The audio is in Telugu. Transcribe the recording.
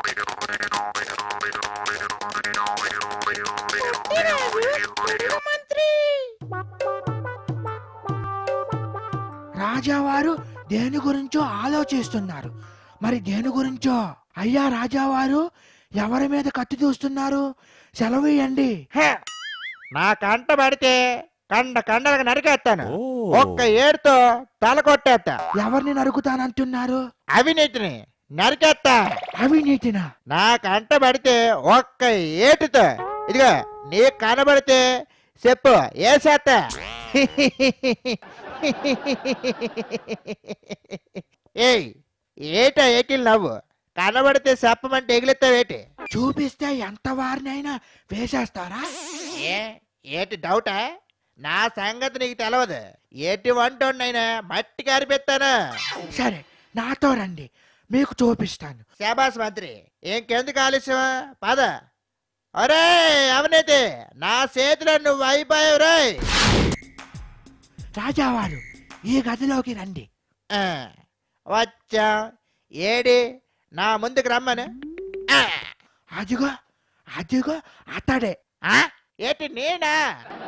రాజావారు దేని గురించో ఆలోచిస్తున్నారు మరి దేని గురించో అయ్యా రాజావారు ఎవరి మీద కత్తి చూస్తున్నారు సెలవు ఇయ్యండి హే, నా కంట పడితే కండ కండలకు నరికేస్తాను ఒక్క ఏడుతో తల కొట్టేస్తా ఎవరిని నరుకుతానంటున్నారు అవినీతిని నరికేస్తా అవినీతిన నా కంట పడితే ఒక్క ఏటుతో ఇదిగో నీ కనబడితే చెప్పు ఏసేస్తా ఏయ్ ఏట ఏకిల్ నవ్వు కనబడితే చెప్పమంటే ఎగిలిస్తావేటి చూపిస్తే ఎంత వారినైనా వేసేస్తారా ఏ ఏటి డౌటా నా సంగతి నీకు తెలవదు ఎటి వంటోడినైనా మట్టి కారిపెత్తాను సరే నాతో రండి మీకు చూపిస్తాను శాబాస్ మంత్రి ఇంకెందుకు ఆలస్యమా పద ఒరే అవినీతి నా చేతిలో నువ్వు అయిపోయావు రేయ్ రాజావారు ఈ గదిలోకి రండి ఆ, వచ్చా ఏడి నా ముందుకు రమ్మను ఆ, అదిగో అదిగో అతడే ఆ, ఏటి నేనా